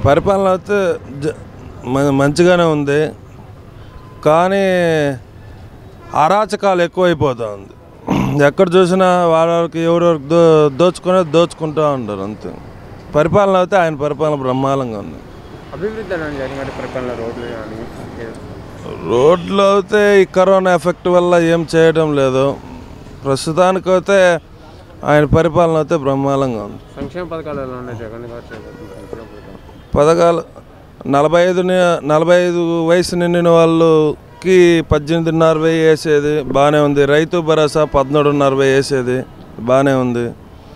పరిపాలన అయితే జ- మ- మంచిగానే ఉంది కానీ అరాచకాలు ఎక్కువైపోతూ ఉంది ఎక్కడ చూసినా వాళ్ళకి ఎవరెవరికి దో దోచుకునే దోచుకుంటూ ఉంటారు అంతే పరిపాలన అయితే ఆయన పరిపాలన బ్రహ్మాండంగా ఉంది అభివృద్ధి అని జగన్ గారి పరిపాలన రోడ్లు కానీ రోడ్లు అయితే ఈ కరోనా ఎఫెక్ట్ వల్ల ఏం చేయడం లేదు ప్రస్తుతానికైతే ఆయన పరిపాలన అయితే బ్రహ్మాండంగా ఉంది సంక్షేమ పథకాలు ఎలా ఉన్నాయి జగన్ గారు చేపట్టిన సంక్షేమ పథకాలు పథకాలు నలభై ఐదు ని- నలభై ఐదు వయసు నిండిన వాళ్ళకి పద్దెనిమిదిన్నర వెయ్యి వేసేది బాగానే ఉంది రైతు భరోసా పదమూడున్నర వెయ్యి వేసేది బాగానే ఉంది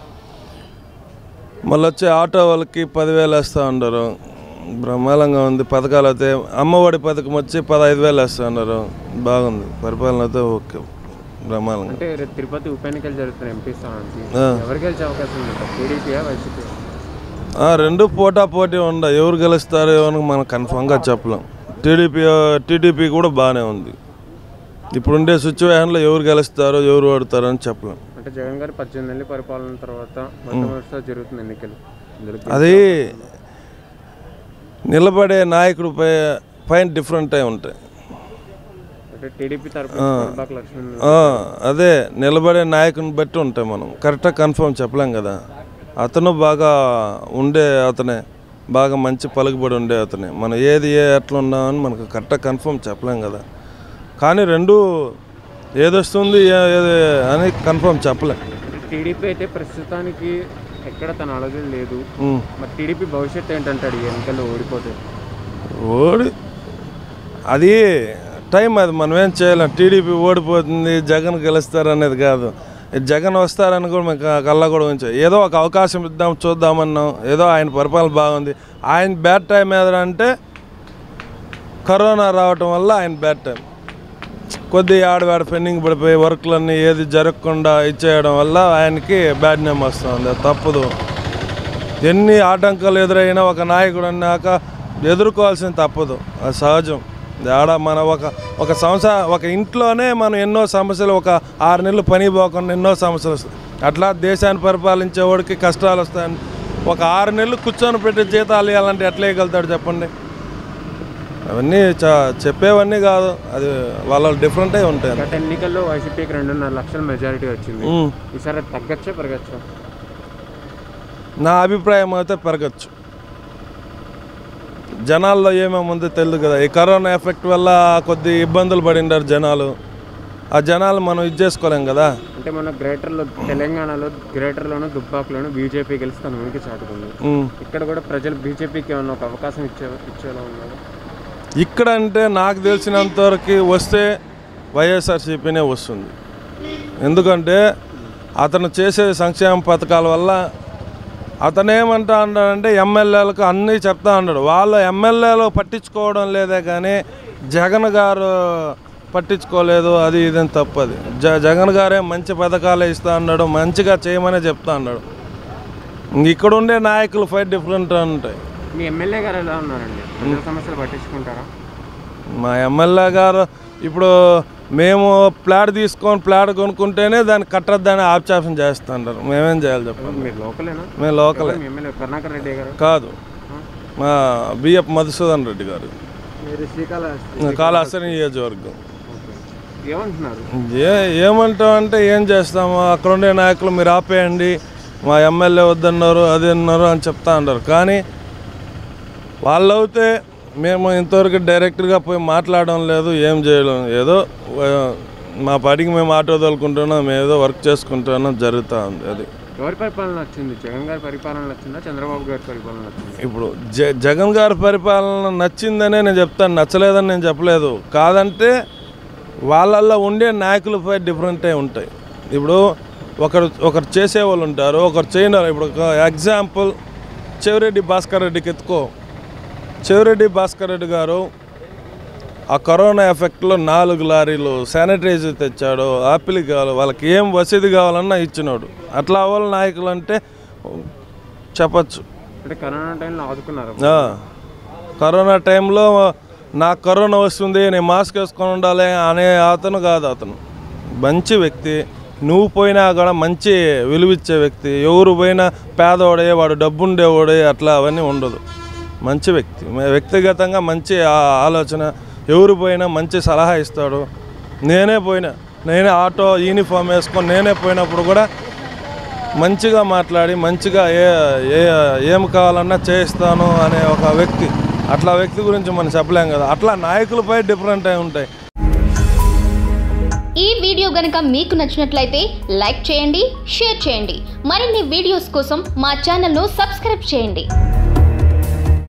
మళ్ళీ వచ్చి ఆటో వాళ్ళకి పదివేలు వేస్తూ ఉండరు బ్రహ్మాండంగా ఉంది పథకాలు అయితే అమ్మఒడి పథకం వచ్చి పదహైదు వేలు వేస్తూ ఉన్నారు బాగుంది పరిపాలన అయితే ఓకే బ్రహ్మాండంగా అంటే రేపు తిరుపతి ఉప ఎన్నికలు జరుగుతున్నాయి ఎంపీ స్థానానికి ఆ. ఎవరు గెలిచే అవకాశం ఉంది టీడీపీయా వైసీపీ ఆ, రెండు పోటా పోటీ ఉండ ఎవరు గెలుస్తారో అని మనం కన్ఫామ్గా చెప్పలేం టీడీపీ టీడీపీ కూడా బాగానే ఉంది ఇప్పుడుండే సిచ్యువేషన్లో ఎవరు గెలుస్తారో ఎవరు ఓడతారో అని చెప్పలేం అంటే జగన్ గారి పద్దెనిమిది నెలల పరిపాలన తర్వాత మొట్టమొదటిసారి జరుగుతుంది ఎన్నికలు ఇందులో అది నిలబడే నాయకుడు పై పైన డిఫరెంట్ అయి ఉంటాయి అంటే టీడీపీ తరఫున కొనపాక లక్ష్మణ్ ఆ, అదే నిలబడే నాయకుని బట్టి ఉంటాయి మనం కరెక్ట్గా కన్ఫర్మ్ చెప్పలేం కదా అతను బాగా ఉండే అతనే బాగా మంచి పలుకుబడి ఉండే అతనే మనం ఏది ఏ ఎట్లా ఉన్నామని మనకు కరెక్ట్గా కన్ఫర్మ్ చెప్పలేం కదా కానీ రెండు ఏదొస్తుంది ఏ- ఏది అని కన్ఫర్మ్ చెప్పలేం టీడీపీ అయితే ప్రస్తుతానికి ఎక్కడ తన అలజడి లేదు ఉమ్. మరి టీడీపీ భవిష్యత్తు ఏంటంటాడు ఈ ఎన్నికల్లో ఓడిపోతే ఓడి అది టైం అది మనం ఏం చేయలేం టీడీపీ ఓడిపోతుంది జగన్ గెలుస్తారు అనేది కాదు ఈ జగన్ వస్తారని కూడా మేము క- కళ్ళ కూడా ఉంచాం ఏదో ఒక అవకాశం ఇద్దాం చూద్దామన్నాం ఏదో ఆయన పరిపాలన బాగుంది ఆయన బ్యాడ్ టైం ఏదంటే కరోనా రావటం వల్ల ఆయన బ్యాడ్ టైం కొద్ది ఆడవాడ పెండింగ్ పడిపోయి వర్క్లన్నీ ఏది జరగకుండా ఇచ్చేయడం వల్ల ఆయనకి బ్యాడ్ నేమ్ వస్తుంది అది తప్పదు ఎన్ని ఆటంకాలు ఎదురైనా ఒక నాయకుడు అన్నాక ఎదుర్కోవాల్సింది తప్పదు అది సహజం ఇది ఆడ మన ఒక ఒక సంవత్సరం ఒక ఇంట్లోనే మనం ఎన్నో సమస్యలు ఒక ఆరు నెలలు పని పోకుండా ఎన్నో సమస్యలు వస్తాయి అట్లా దేశాన్ని పరిపాలించేవాడికి కష్టాలు వస్తాయని ఒక ఆరు నెలలు కూర్చొని పెట్టి జీతాలు ఇవ్వాలంటే ఎట్లా ఇవ్వగలుగుతాడు చెప్పండి అవన్నీ చా చెప్పేవన్నీ కాదు అది వాళ్ళ డిఫరెంట్ అయి ఉంటాయి గత ఎన్నికల్లో వైసీపీకి రెండున్నర లక్షల మెజారిటీ వచ్చింది ఉమ్. ఈసారి అది తగ్గచ్చా పెరగచ్చా నా అభిప్రాయం అయితే పెరగచ్చు జనాల్లో ఏమేమి ఉందో తెలియదు కదా ఈ కరోనా ఎఫెక్ట్ వల్ల కొద్ది ఇబ్బందులు పడిండారు జనాలు ఆ జనాలు మనం ఇది చేసుకోలేం కదా అంటే మన గ్రేటర్లో తెలంగాణలో గ్రేటర్లోను దుబ్బాకులోను బీజేపీ గెలిచి తన ఉనికి చాటుకుంది ఉమ్. ఇక్కడ కూడా ప్రజలు బీజేపీకి ఏమన్నా ఒక అవకాశం ఇచ్చే ఇచ్చేలా ఉన్నారు ఇక్కడ అంటే నాకు తెలిసినంత వరకు వస్తే వైఎస్ఆర్సీపీనే వస్తుంది ఎందుకంటే అతను చేసే సంక్షేమ పథకాల వల్ల అతను ఏమంటా అన్నాడంటే ఎమ్మెల్యేలకు అన్నీ చెప్తా ఉన్నాడు వాళ్ళు ఎమ్మెల్యేలు పట్టించుకోవడం లేదే కానీ జగన్ గారు పట్టించుకోలేదు అది ఇదని తప్పది జ జగన్ గారే మంచి పథకాలే ఇస్తా అన్నాడు మంచిగా చేయమనే చెప్తా అన్నాడు ఇక్కడ ఉండే నాయకులు ఫైట్ డిఫరెంట్ ఉంటాయి మీ ఎమ్మెల్యే గారు ఎలా ఉన్నారండి ప్రజల సమస్యలు పట్టించుకుంటారా మా ఎమ్మెల్యే గారు ఇప్పుడు మేము ప్లాట్ తీసుకొని ప్లాట్ కొనుక్కుంటేనే దాన్ని కట్టద్దని ఆప్షన్ చేస్తుంటారు మేమేం చేయాలి చెప్పండి మీరు లోకలేనా మేము లోకలే మీ ఎమ్మెల్యే కరుణాకర్ రెడ్డి గారు కాదు మా బిఎఫ్ మధుసూదన్ రెడ్డి గారు మీరు శ్రీకాళహస్తి కాళహస్తి నియోజకవర్గం ఏమంటున్నారు ఏ ఏమంటాం అంటే ఏం చేస్తాము అక్కడ ఉండే నాయకులు మీరు ఆపేయండి మా ఎమ్మెల్యే వద్దన్నారు అది అన్నారు అని చెప్తా ఉంటారు కానీ వాళ్ళు అయితే మేము ఇంతవరకు డైరెక్ట్గా పోయి మాట్లాడడం లేదు ఏం చేయడం ఏదో ఆ, మా పాటికి మేము ఆటో తోలుకుంటున్నాం ఏదో వర్క్ చేసుకుంటున్నాం జరుగుతూ ఉంది అది ఎవరి పరిపాలన నచ్చింది జగన్ గారి పరిపాలన నచ్చిందా చంద్రబాబు గారి పరిపాలన నచ్చింది ఇప్పుడు జ జగన్ గారి పరిపాలన నచ్చిందనే నేను చెప్తాను నచ్చలేదని నేను చెప్పలేదు కాదంటే వాళ్ళల్లో ఉండే నాయకులపై డిఫరెంటే ఉంటాయి ఇప్పుడు ఒకరు ఒకరు చేసేవాళ్ళు ఉంటారు ఒకరు చేయని ఇప్పుడు ఒక ఎగ్జాంపుల్ చెవిరెడ్డి భాస్కర్ రెడ్డికి ఎత్తుకో చెవిరెడ్డి భాస్కర్ రెడ్డి గారు ఆ కరోనా ఎఫెక్ట్లో నాలుగు లారీలు శానిటైజర్ తెచ్చాడు ఆపిల్ కావాలి వాళ్ళకి ఏం వసతి కావాలన్నా ఇచ్చినాడు అట్లా వాళ్ళ నాయకులు అంటే చెప్పచ్చు అంటే కరోనా టైంలో ఆదుకున్నారు ఆ, కరోనా టైంలో నాకు కరోనా వస్తుంది నేను మాస్క్ వేసుకొని ఉండాలి అనే అతను కాదు అతను మంచి వ్యక్తి నువ్వు పోయినా కూడా మంచి విలువిచ్చే వ్యక్తి ఎవరు పోయినా పేదవాడే వాడు డబ్బు ఉండేవాడే అట్లా అవన్నీ ఉండదు మంచి వ్యక్తి మే- వ్యక్తిగతంగా మంచి ఆ- ఆలోచన ఎవరు పోయినా మంచి సలహా ఇస్తాడు నేనే పోయినా నేనే ఆటో యూనిఫామ్ వేసుకొని నేనే పోయినప్పుడు కూడా మంచిగా మాట్లాడి మంచిగా ఏ ఏ ఏం కావాలన్నా చేయిస్తాను అనే ఒక వ్యక్తి అట్లా వ్యక్తి గురించి మనం చెప్పలేం కదా అట్లా నాయకులపై డిఫరెంట్ అయి ఉంటాయి ఈ వీడియో గనుక మీకు నచ్చినట్లయితే లైక్ చేయండి షేర్ చేయండి మరిన్ని వీడియోస్ కోసం మా ఛానల్ను సబ్స్క్రైబ్ చేయండి